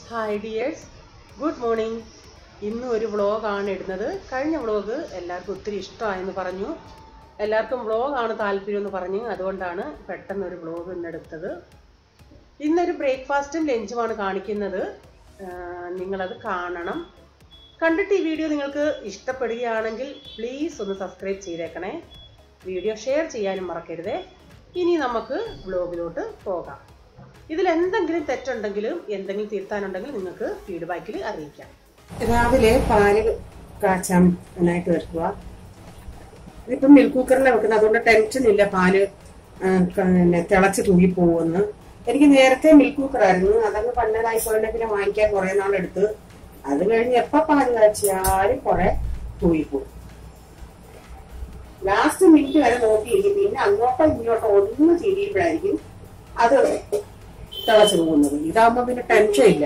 Hi dears good morning ഇന്ന് ഒരു വ്ളോഗാണ് ഇടുന്നത് കഴിഞ്ഞ വ്ളോഗ് എല്ലാവർക്കും ഒത്തിരി ഇഷ്ടമായെന്ന് പറഞ്ഞു എല്ലാവർക്കും വ്ളോഗാണ് താല്പര്യം എന്ന് പറഞ്ഞു അതുകൊണ്ടാണ് പെട്ടെന്ന് ഒരു വ്ളോഗ് ഇന്നെടുത്തത് ഇന്നൊരു ബ്രേക്ക്ഫാസ്റ്റും ലഞ്ചുമാണ് കാണിക്കുന്നത് ആഹ് നിങ്ങളത് കാണണം കണ്ടിട്ട് ഈ വീഡിയോ നിങ്ങൾക്ക് ഇഷ്ടപ്പെടുകയാണെങ്കിൽ പ്ലീസ് ഒന്ന് സബ്സ്ക്രൈബ് ചെയ്തേക്കണേ വീഡിയോ ഷെയർ ചെയ്യാനും മറക്കരുതേ ഇനി നമുക്ക് വ്ളോഗിലോട്ട് പോകാം ഇതിൽ എന്തെങ്കിലും തെറ്റുണ്ടെങ്കിലും എന്തെങ്കിലും തിരുത്താനുണ്ടെങ്കിൽ നിങ്ങൾക്ക് ഫീഡ്ബാക്കിൽ അറിയിക്കാം രാവിലെ പാല് കാച്ചാൻ നന്നായിട്ട് വെക്കുക ഇതിപ്പം മിൽക്ക് കുക്കറിലാണ് വെക്കുന്നത് അതുകൊണ്ട് ടെൻഷൻ ഇല്ല പാല് ആ, പിന്നെ തിളച്ച് തൂങ്ങി പോകുമെന്ന് എനിക്ക് നേരത്തെ മിൽക്ക് കുക്കറായിരുന്നു അതങ്ങ് പന്നതായി പോയിട്ട് പിന്നെ വാങ്ങിക്കാൻ കുറെ നാളെടുത്ത് അത് കഴിഞ്ഞ് എപ്പോ പാല് കാച്ചിയാലും കുറെ തൂങ്ങിപ്പോകും ലാസ്റ്റ് മിനിറ്റ് വരെ നോക്കിയിരിക്കും പിന്നെ അങ്ങോട്ടോ ഇങ്ങോട്ടോ ഒന്ന് തിരിയുമ്പോഴായിരിക്കും അത് തിളച്ചു പോകുന്നത് ഇതാകുമ്പോ പിന്നെ ടെൻഷൻ ഇല്ല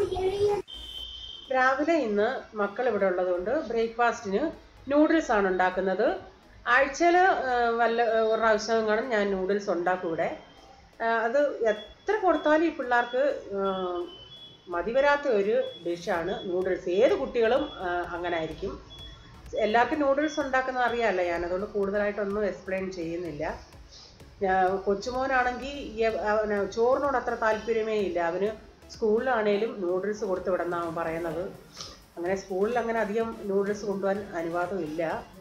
രാവിലെ ഇന്ന് മക്കൾ ഇവിടെ ഉള്ളതുകൊണ്ട് ബ്രേക്ക്ഫാസ്റ്റിന് നൂഡിൽസ് ആണ് ഉണ്ടാക്കുന്നത് ആഴ്ചയിൽ വല്ല ഒരു പ്രാവശ്യം കാണും ഞാൻ നൂഡിൽസ് ഉണ്ടാക്കും ഇവിടെ ആ, അത് എത്ര കൊടുത്താലും ഈ പിള്ളേർക്ക് ആ, മതി വരാത്ത ഒരു ഡിഷാണ് നൂഡിൽസ് ഏത് കുട്ടികളും ആ, അങ്ങനെ ആയിരിക്കും എല്ലാവർക്കും നൂഡിൽസ് ഉണ്ടാക്കുന്നത് അറിയാമല്ലോ ഞാൻ അതുകൊണ്ട് കൂടുതലായിട്ടൊന്നും എക്സ്പ്ലെയിൻ ചെയ്യുന്നില്ല ഞാ- കൊച്ചുമോനാണെങ്കിൽ ഈ- അവന് ചോറിനോട് അത്ര താല്പര്യമേ ഇല്ല അവന് സ്കൂളിലാണേലും നൂഡിൽസ് കൊടുത്ത് വിടുന്ന അവൻ പറയുന്നത് അങ്ങനെ സ്കൂളിൽ അങ്ങനെ അധികം നൂഡിൽസ് കൊണ്ടുപോകാൻ അനുവാദം ഇല്ല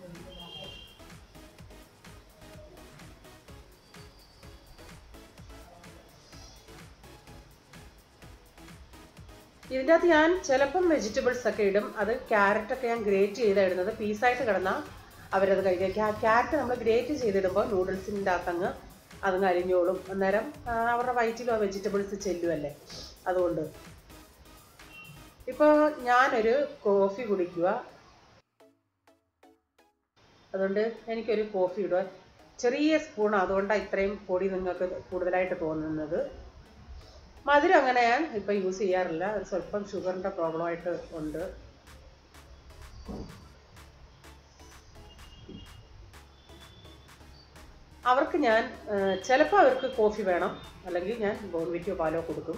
ഇതിൻ്റെ അകത്ത് ഞാൻ ചിലപ്പം വെജിറ്റബിൾസ് ഒക്കെ ഇടും അത് ക്യാരറ്റ് ഒക്കെ ഞാൻ ഗ്രേറ്റ് ചെയ്താണ് ഇടുന്നത് പീസായിട്ട് കിടന്നാൽ അവരത് കഴിക്കുക ക്യാരറ്റ് നമ്മൾ ഗ്രേറ്റ് ചെയ്തിടുമ്പോൾ നൂഡിൽസിൻ്റെ അകത്തങ്ങ് അതങ്ങ് അരിഞ്ഞോളും അന്നേരം ആ, അവരുടെ വയറ്റിലും ആ വെജിറ്റബിൾസ് ചെല്ലുമല്ലേ അതുകൊണ്ട് ഇപ്പോൾ ഞാനൊരു കോഫി കുടിക്കുക അതുകൊണ്ട് എനിക്കൊരു കോഫി ഇടുക ചെറിയ സ്പൂൺ അതുകൊണ്ടാണ് ഇത്രയും പൊടി നിങ്ങൾക്ക് കൂടുതലായിട്ട് തോന്നുന്നത് മധുരം അങ്ങനെ ഞാൻ ഇപ്പം യൂസ് ചെയ്യാറില്ല ഒരു സ്വല്പം ഷുഗറിൻ്റെ പ്രോബ്ലമായിട്ട് ഉണ്ട് അവർക്ക് ഞാൻ ചിലപ്പോൾ അവർക്ക് കോഫി വേണം അല്ലെങ്കിൽ ഞാൻ ബോൺവിറ്റോ പാലോ കൊടുക്കും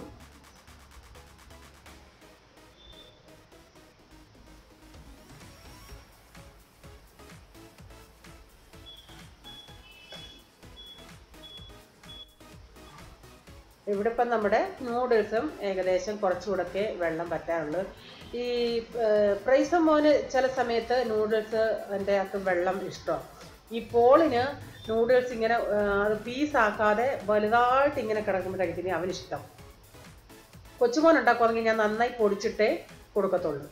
ഇവിടെ ഇപ്പം നമ്മുടെ നൂഡിൽസും ഏകദേശം കുറച്ചുകൂടൊക്കെ വെള്ളം പറ്റാറുള്ളൂ ഈ പ്രൈസം മോന് ചില സമയത്ത് നൂഡിൽസ് അതിൻ്റെ അകത്ത് വെള്ളം ഇഷ്ടമാണ് ഈ പോളിന് നൂഡിൽസ് ഇങ്ങനെ ആ, അത് പീസാക്കാതെ വലുതായിട്ട് ഇങ്ങനെ കിടക്കുമ്പോൾ കഴിക്കുന്നത് അവനിഷ്ടം കൊച്ചുമോൻ ഉണ്ടാക്കുവാണെങ്കിൽ ഞാൻ നന്നായി പൊടിച്ചിട്ടേ കൊടുക്കത്തുള്ളൂ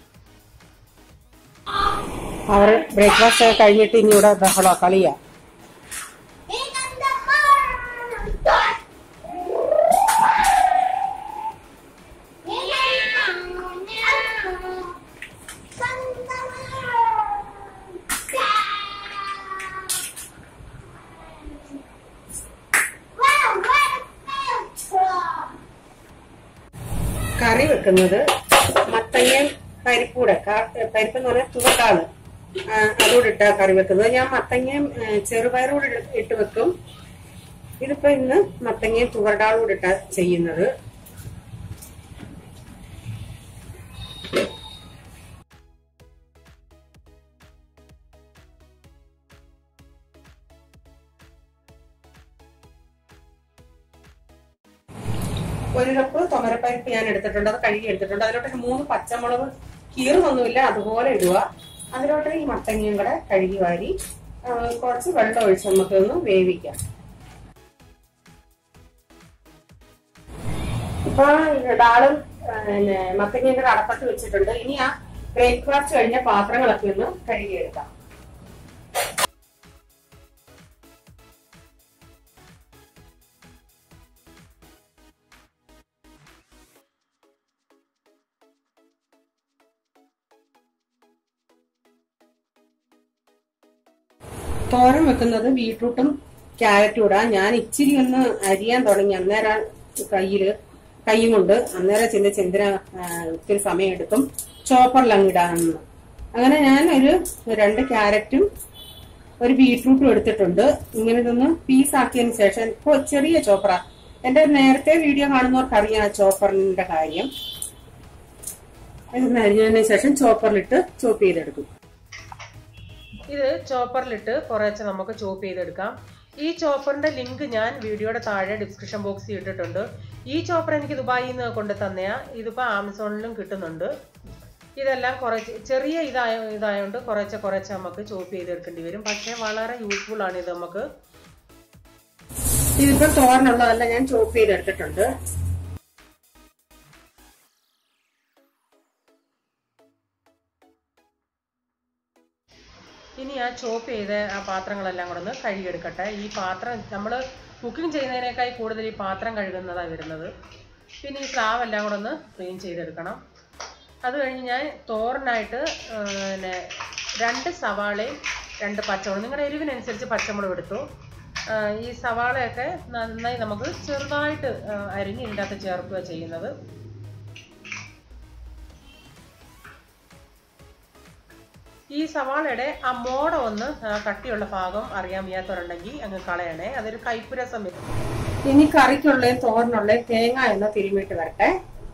അവർ ബ്രേക്ക്ഫാസ്റ്റ് ഒക്കെ കഴിഞ്ഞിട്ട് ഇനി ഇവിടെ ബഹള കളിയാ കറി വെക്കുന്നത് മത്തങ്ങയും പരിപ്പൂടെ കാ- പരിപ്പ് എന്ന് പറഞ്ഞാൽ തുവക്കാള് അതുകൂടെ ഇട്ടാ കറി വെക്കുന്നത് ഞാൻ മത്തങ്ങയും ഏ, ചെറുപയറും കൂടെ ഇട്ട് ഇട്ട് വെക്കും ഇതിപ്പോ ഇന്ന് മത്തങ്ങയും തുവരടാളും കൂടെ ഇട്ടാ ചെയ്യുന്നത് ഒരു കപ്പ് തൊമരപ്പരിപ്പ് ഞാൻ എടുത്തിട്ടുണ്ട് അത് കഴുകി എടുത്തിട്ടുണ്ട് അതിലോട്ട് ഒരു മൂന്ന് പച്ചമുളക് കീറുമൊന്നുമില്ല അതുപോലെ ഇടുക അതിലോട്ട് ഈ മത്തങ്ങയും കൂടെ കഴുകി വാരി ആ, കുറച്ച് വെള്ളം ഒഴിച്ച് നമുക്കൊന്ന് വേവിക്കാം ഇപ്പൊ ഡാളും ആ, പിന്നെ മത്തങ്ങയും കൂടെ അടപ്പത്ത് വെച്ചിട്ടുണ്ട് ഇനി ആ ബ്രേക്ക്ഫാസ്റ്റ് കഴിഞ്ഞ പാത്രങ്ങളൊക്കെ ഒന്ന് കഴുകിയെടുക്കാം തോരൻ വെക്കുന്നത് ബീട്രൂട്ടും ക്യാരറ്റും ഇടാം ഞാൻ ഇച്ചിരി ഒന്ന് അരിയാൻ തുടങ്ങി അന്നേരം കയ്യില് കൈയും കൊണ്ട് അന്നേരം ചിന്ത ചിന്തിര ഒത്തിരി സമയം എടുക്കും ചോപ്പറിൽ അങ്ങ് ഇടാമെന്ന് അങ്ങനെ ഞാൻ ഒരു രണ്ട് ക്യാരറ്റും ഒരു ബീട്രൂട്ടും എടുത്തിട്ടുണ്ട് ഇങ്ങനെ ഇതൊന്ന് പീസാക്കിയതിന് ശേഷം ഇപ്പൊ ചെറിയ ചോപ്പറ എന്റെ നേരത്തെ വീഡിയോ കാണുന്നവർക്ക് അറിയാം ആ ചോപ്പറിന്റെ കാര്യം ഇതൊന്ന് അരിഞ്ഞതിന് ശേഷം ചോപ്പറിലിട്ട് ചോപ്പ് ചെയ്തെടുക്കും ഇത് ചോപ്പറിലിട്ട് കുറേശ്ശെ നമുക്ക് ചോപ്പ് ചെയ്തെടുക്കാം ഈ ചോപ്പറിന്റെ ലിങ്ക് ഞാൻ വീഡിയോയുടെ താഴെ ഡിസ്ക്രിപ്ഷൻ ബോക്സിൽ ഇട്ടിട്ടുണ്ട് ഈ ചോപ്പർ എനിക്ക് ദുബായിൽ നിന്ന് കൊണ്ട് തന്നെയാ ഇതിപ്പോൾ ആമസോണിലും കിട്ടുന്നുണ്ട് ഇതെല്ലാം കുറച്ച് ചെറിയ ഇതായ ഇതായതുകൊണ്ട് കുറച്ച് കുറച്ച് നമുക്ക് ചോപ്പ് ചെയ്തെടുക്കേണ്ടി വരും പക്ഷേ വളരെ യൂസ്ഫുൾ ആണ് ഇത് നമുക്ക് ഇതിപ്പോൾ തോരനുള്ളതെല്ലാം ഞാൻ ചോപ്പ് ചെയ്തെടുത്തിട്ടുണ്ട് ഇനി ആ ചോപ്പ് ചെയ്ത ആ പാത്രങ്ങളെല്ലാം കൂടെ ഒന്ന് കഴുകിയെടുക്കട്ടെ ഈ പാത്രം നമ്മൾ കുക്കിംഗ് ചെയ്യുന്നതിനേക്കാൾ കൂടുതൽ ഈ പാത്രം കഴുകുന്നതാണ് വരുന്നത് പിന്നെ ഈ സ്ലാവെല്ലാം കൂടെ ഒന്ന് ക്ലീൻ ചെയ്തെടുക്കണം അത് കഴിഞ്ഞ് ഞാൻ തോരനായിട്ട് പിന്നെ രണ്ട് സവാളയും രണ്ട് പച്ചമുളക് നിങ്ങളുടെ എരിവിനനുസരിച്ച് പച്ചമുളക് എടുത്തു ഈ സവാളയൊക്കെ നന്നായി നമുക്ക് ചെറുതായിട്ട് അരിഞ്ഞ് ഇതിൻ്റെ അകത്ത് ചേർക്കുക ചെയ്യുന്നത് ഈ സവാളയുടെ ആ മോട ഒന്ന് കട്ടിയുള്ള ഭാഗം അറിയാൻ വയ്യാത്തവരുണ്ടെങ്കിൽ അങ്ങ് കളയണേ അതൊരു കൈപ്പുരസം വരും ഇനി കറിക്കുള്ളയും തോരനുള്ളയും തേങ്ങ എന്ന് തിരുമിയിട്ട് വരട്ടെ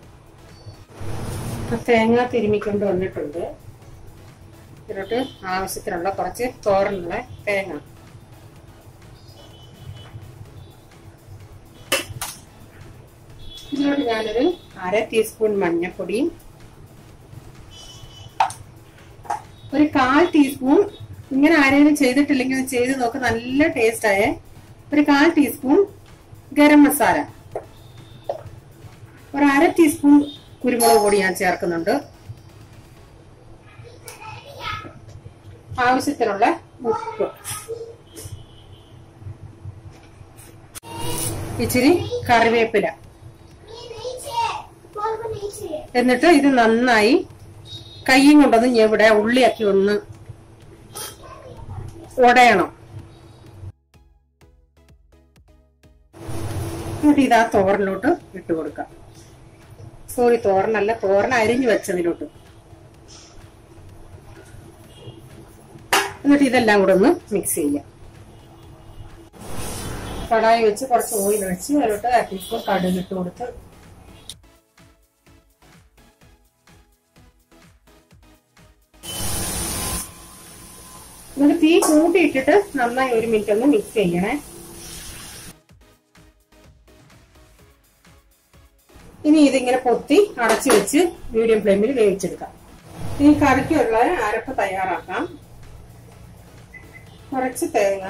തേങ്ങ തിരുമിക്കൊണ്ട് വന്നിട്ടുണ്ട് ഇതിലോട്ട് ആവശ്യത്തിനുള്ള കുറച്ച് തോരനുള്ള തേങ്ങ ഇതിലോട്ട് ഞാനൊരു അര ടീസ്പൂൺ മഞ്ഞൾപ്പൊടിയും ഒരു കാൽ ടീസ്പൂൺ ഇങ്ങനെ ആരെങ്കിലും ചെയ്തിട്ടില്ലെങ്കിൽ ഒന്ന് ചെയ്ത് നോക്ക് നല്ല ടേസ്റ്റ് ആയേ ഒരു കാൽ ടീസ്പൂൺ ഗരം മസാല ഒരു അര ടീസ്പൂൺ കുരുമുളക് പൊടി ഞാൻ ചേർക്കുന്നുണ്ട് ആവശ്യത്തിനുള്ള ഉപ്പ് ഇച്ചിരി കറിവേപ്പില എന്നിട്ട് ഇത് നന്നായി കൈയും കൊണ്ടൊന്ന് ഇവിടെ ഉള്ളിയാക്കി ഒന്ന് ഉടയണം എന്നിട്ട് ഇതാ തോരനിലോട്ട് ഇട്ട് കൊടുക്കാം സോറി തോരനല്ല തോരൻ അരിഞ്ഞു വെച്ചതിലോട്ട് എന്നിട്ട് ഇതെല്ലാം കൂടെ ഒന്ന് മിക്സ് ചെയ്യാം കടായി വെച്ച് കുറച്ച് ഓയിൽ ഒഴിച്ച് അതിലോട്ട് അറ്റിപ്പോൾ കടുക് ഇട്ട് കൊടുത്ത് എന്നിട്ട് തീ കൂട്ടിയിട്ടിട്ട് നന്നായി ഒരു മിനിറ്റ് ഒന്ന് മിക്സ് ചെയ്യണേ ഇനി ഇതിങ്ങനെ പൊത്തി അടച്ചു വെച്ച് മീഡിയം ഫ്ലെയിമിൽ വേവിച്ചെടുക്കാം ഇനി കറിക്കുള്ള അരപ്പ് തയ്യാറാക്കാം കുറച്ച് തേങ്ങ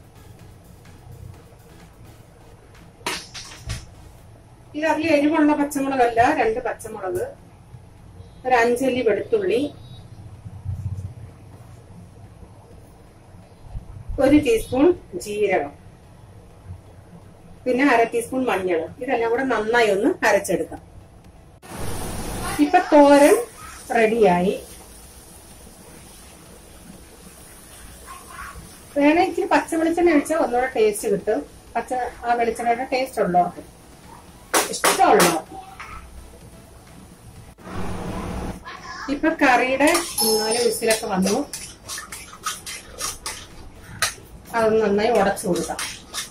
ഇത് അതിൽ എരിവുള്ള പച്ചമുളകല്ല രണ്ട് പച്ചമുളക് ഒരു അഞ്ചല്ലി വെളുത്തുള്ളി ഒരു ടീസ്പൂൺ ജീരകം പിന്നെ അര ടീസ്പൂൺ മഞ്ഞൾ ഇതെല്ലാം കൂടെ നന്നായി ഒന്ന് അരച്ചെടുക്കാം ഇപ്പൊ തോരൻ റെഡിയായി വേണേ ഇച്ചിരി പച്ച വെളിച്ചെണ്ണ ഒഴിച്ചാൽ ഒന്നുകൂടെ ടേസ്റ്റ് കിട്ടും പച്ച ആ വെളിച്ചെണ്ണയുടെ ടേസ്റ്റ് ഉള്ളവർക്ക് ഇഷ്ടമുള്ളവർക്ക് ഇപ്പൊ കറിയുടെ മൂന്നാല് വിസിലൊക്കെ വന്നു അത് നന്നായി ഉടച്ചു കൊടുക്കാം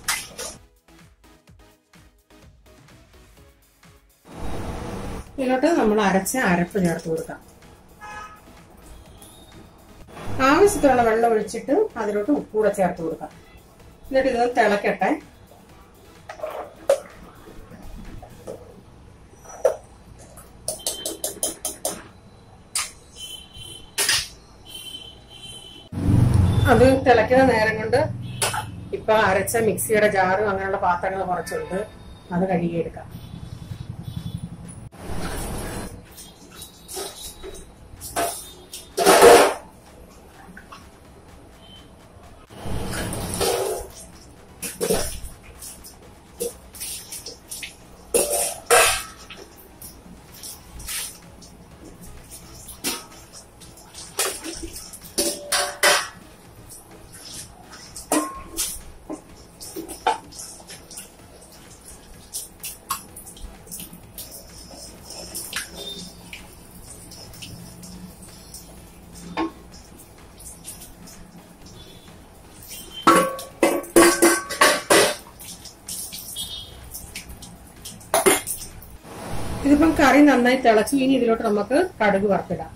ഇതിലോട്ട് നമ്മൾ അരച്ച അരപ്പ് ചേർത്ത് കൊടുക്കാം ആവശ്യത്തിനുള്ള വെള്ളം ഒഴിച്ചിട്ട് അതിലോട്ട് ഉപ്പൂടെ ചേർത്ത് കൊടുക്കാം എന്നിട്ട് ഇതൊന്ന് തിളക്കട്ടെ അത് തിളയ്ക്കുന്ന നേരം കൊണ്ട് ഇപ്പൊ അരച്ച മിക്സിയുടെ ജാറും അങ്ങനെയുള്ള പാത്രങ്ങൾ കുറച്ചുണ്ട് അത് കഴുകിയെടുക്കാം ഇതിപ്പം കറി നന്നായി തിളച്ചു ഇനി ഇതിലോട്ട് നമുക്ക് കടുക് വറുത്തിടാം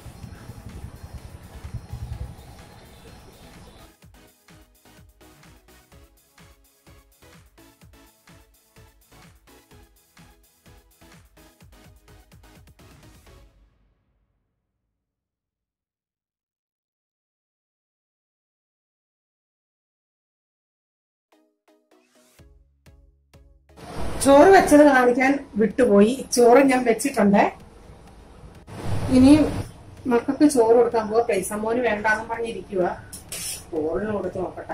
ചോറ് വെച്ചത് കാണിക്കാൻ വിട്ടുപോയി ചോറ് ഞാൻ വെച്ചിട്ടുണ്ട് ഇനി മക്കൾക്ക് ചോറ് കൊടുക്കാൻ പോവാ പൈസ മോന് വേണ്ടാന്ന് പറഞ്ഞിരിക്കുക ചോറിന് കൊടുത്ത് നോക്കട്ടെ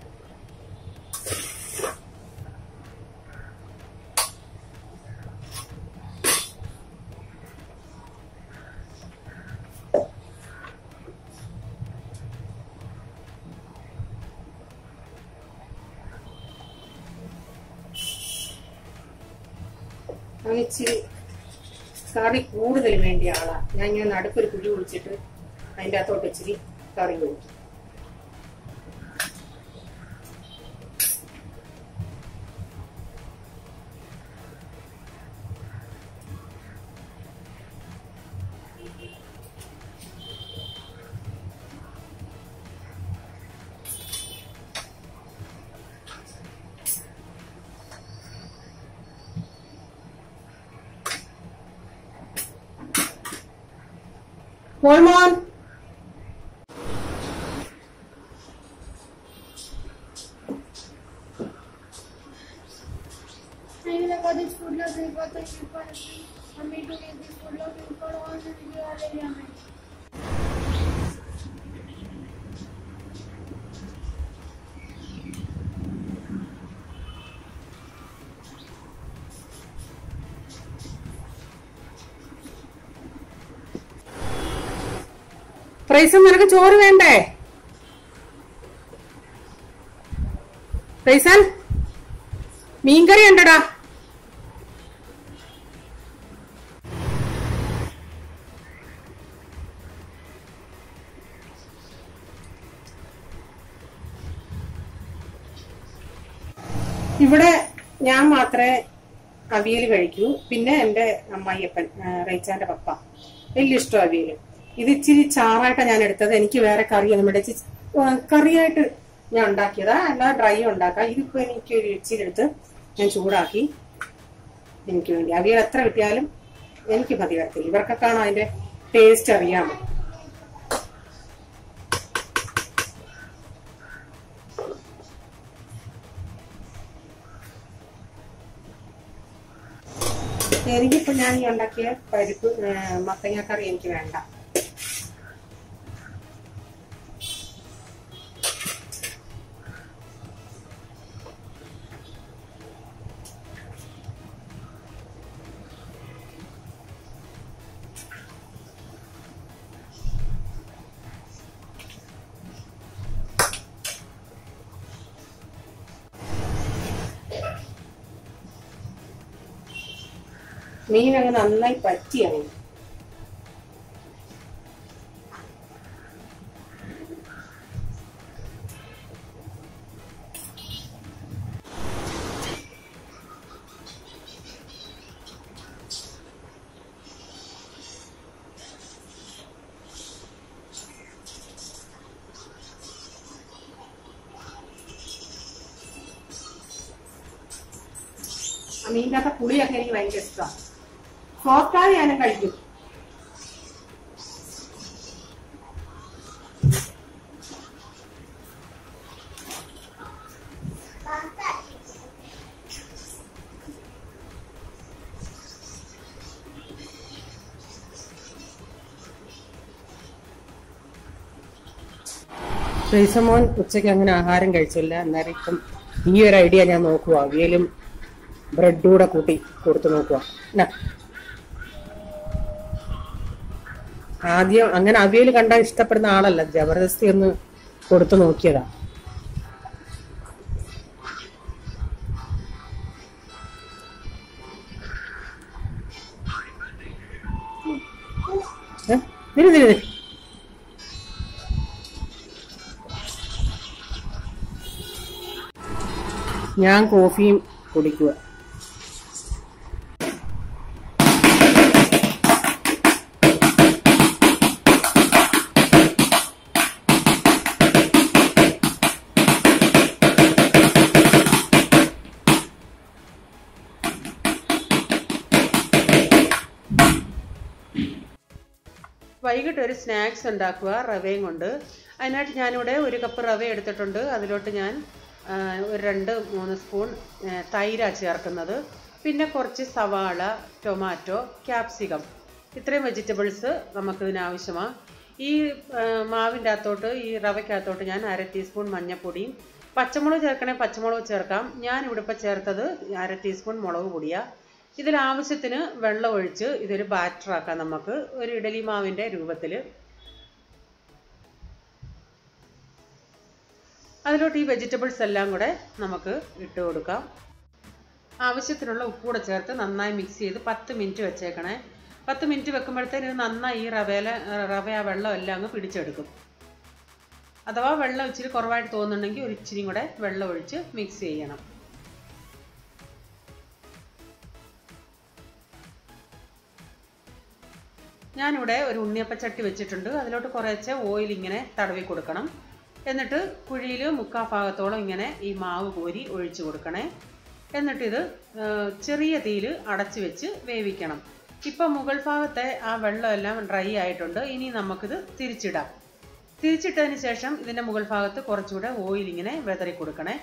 അവന് ഇച്ചിരി കറി കൂടുതൽ വേണ്ടിയ ആളാ ഞാൻ ഇങ്ങനെ നടുക്കൊരു കുഴി കുഴിച്ചിട്ട് അതിൻ്റെ അകത്തോട്ട് ഇച്ചിരി കറി ഒഴിക്കും മോൻ മോൻ Maybe like all these food logs and got the people and me to get these food logs and for all the video area में പ്രൈസ് നിനക്ക് ചോറ് വേണ്ടേ പ്രൈസൻ മീൻകറി ഉണ്ടടാ ഇവിടെ ഞാൻ മാത്രമേ അവിയൽ കഴിക്കൂ പിന്നെ എന്റെ അമ്മായിയപ്പൻ ആ, റേച്ചാന്റെ പപ്പ വലിയ ഇഷ്ടം അവിയൽ ഇത് ഇച്ചിരി ചാറായിട്ടാണ് ഞാൻ എടുത്തത് എനിക്ക് വേറെ കറിയൊന്നും വേണ്ട ഇച്ചിരി ആ, കറിയായിട്ട് ഞാൻ ഉണ്ടാക്കിയതാ അല്ല ഡ്രൈ ഉണ്ടാക്കാം ഇതിപ്പോ എനിക്ക് ഒരു ഇച്ചിരി എടുത്ത് ഞാൻ ചൂടാക്കി എനിക്ക് വേണ്ടി അവിയൽ എത്ര കിട്ടിയാലും എനിക്ക് മതി വരത്തില്ല ഇവർക്കൊക്കെയാണ് അതിന്റെ ടേസ്റ്റ് അറിയാമോ എനിക്കിപ്പോ ഞാൻ ഈ ഉണ്ടാക്കിയ പരിപ്പ് മത്തങ്ങ കറി എനിക്ക് വേണ്ട മീനങ്ങ് നന്നായി പറ്റിയാണ് ആ മീനിന്റെ അകത്തെ പുളിയൊക്കെ എനിക്ക് ഭയങ്കര ഇഷ്ടമാണ് സോഫ്റ്റായി ഞാനും കഴിക്കും ശ്രീസമോൻ ഉച്ചയ്ക്ക് അങ്ങനെ ആഹാരം കഴിച്ചില്ല അന്നേരം ഇപ്പം ഈ ഒരു ഐഡിയ ഞാൻ നോക്കുക അവിയലും ബ്രെഡും കൂടെ കൂട്ടി കൊടുത്തു നോക്കുക എന്നാ ആദ്യം അങ്ങനെ അവിയൽ കണ്ടാൽ ഇഷ്ടപ്പെടുന്ന ആളല്ല ജബർദസ്തി ഒന്ന് കൊടുത്തു നോക്കിയതാ ഏ? നില്ല് നില്ല് നില്ല്. ഞാൻ കോഫിയും കുടിക്കുക വൈകിട്ട് ഒരു സ്നാക്സ് ഉണ്ടാക്കുക റവയും കൊണ്ട് അതിനായിട്ട് ഞാനിവിടെ ഒരു കപ്പ് റവ എടുത്തിട്ടുണ്ട് അതിലോട്ട് ഞാൻ ആ, ഒരു രണ്ട് മൂന്ന് സ്പൂൺ ആ, തൈരാണ് ചേർക്കുന്നത് പിന്നെ കുറച്ച് സവാള ടൊമാറ്റോ ക്യാപ്സികം ഇത്രയും വെജിറ്റബിൾസ് നമുക്ക് ഇതിനാവശ്യമാണ് ഈ ആ, മാവിൻ്റെ അകത്തോട്ട് ഈ റവയ്ക്കകത്തോട്ട് ഞാൻ അര ടീസ്പൂൺ മഞ്ഞൾപ്പൊടിയും പച്ചമുളക് ചേർക്കണേ പച്ചമുളക് ചേർക്കാം ഞാൻ ഇവിടെ ഇപ്പോൾ ചേർത്തത് അര ടീസ്പൂൺ മുളക് പൊടിയാണ് ഇതിൽ ആവശ്യത്തിന് വെള്ളം ഒഴിച്ച് ഇതൊരു ബാറ്റർ ആക്കാം നമുക്ക് ഒരു ഇഡലി മാവിൻ്റെ രൂപത്തിൽ അതിലോട്ട് ഈ വെജിറ്റബിൾസ് എല്ലാം കൂടെ നമുക്ക് ഇട്ട് കൊടുക്കാം ആവശ്യത്തിനുള്ള ഉപ്പ് കൂടെ ചേർത്ത് നന്നായി മിക്സ് ചെയ്ത് പത്ത് മിനിറ്റ് വെച്ചേക്കണേ പത്ത് മിനിറ്റ് വെക്കുമ്പോഴത്തേന് ഇത് നന്നായി ഈ റവയില റവ ആ വെള്ളം എല്ലാം അങ്ങ് പിടിച്ചെടുക്കും അഥവാ വെള്ളം ഇച്ചിരി കുറവായിട്ട് തോന്നുന്നുണ്ടെങ്കിൽ ഒരു ഇച്ചിരി കൂടെ വെള്ളം ഒഴിച്ച് മിക്സ് ചെയ്യണം ഞാനിവിടെ ഒരു ഉണ്ണിയപ്പച്ചട്ടി വെച്ചിട്ടുണ്ട് അതിലോട്ട് കുറേശ്ശെ ഓയിൽ ഇങ്ങനെ തടവി കൊടുക്കണം എന്നിട്ട് കുഴിയിൽ മുക്കാ ഭാഗത്തോളം ഇങ്ങനെ ഈ മാവ് കോരി ഒഴിച്ചു കൊടുക്കണേ എന്നിട്ടിത് ആ, ചെറിയ തീയിൽ അടച്ചു വെച്ച് വേവിക്കണം ഇപ്പം മുകൾ ഭാഗത്തെ ആ വെള്ളമെല്ലാം ഡ്രൈ ആയിട്ടുണ്ട് ഇനി നമുക്കിത് തിരിച്ചിടാം തിരിച്ചിട്ടതിന് ശേഷം ഇതിൻ്റെ മുകൾ ഭാഗത്ത് കുറച്ചുകൂടെ ഓയിൽ ഇങ്ങനെ വെതറി കൊടുക്കണേ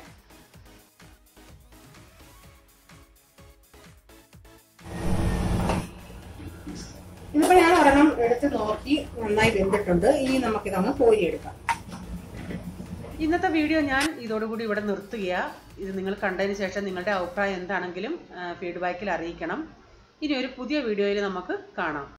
ഇതിപ്പോ ഞാൻ ഒരെണ്ണം എടുത്ത് നോക്കി നന്നായി വെന്തിട്ടുണ്ട് ഇനി നമുക്കിതങ്ങ് കോരിയെടുക്കാം ഇന്നത്തെ വീഡിയോ ഞാൻ ഇതോടുകൂടി ഇവിടെ നിർത്തുകയാണ് ഇത് നിങ്ങൾ കണ്ടതിന് ശേഷം നിങ്ങളുടെ അഭിപ്രായം എന്താണെങ്കിലും ഫീഡ്ബാക്കിൽ അറിയിക്കണം ഇനി ഒരു പുതിയ വീഡിയോയിൽ നമുക്ക് കാണാം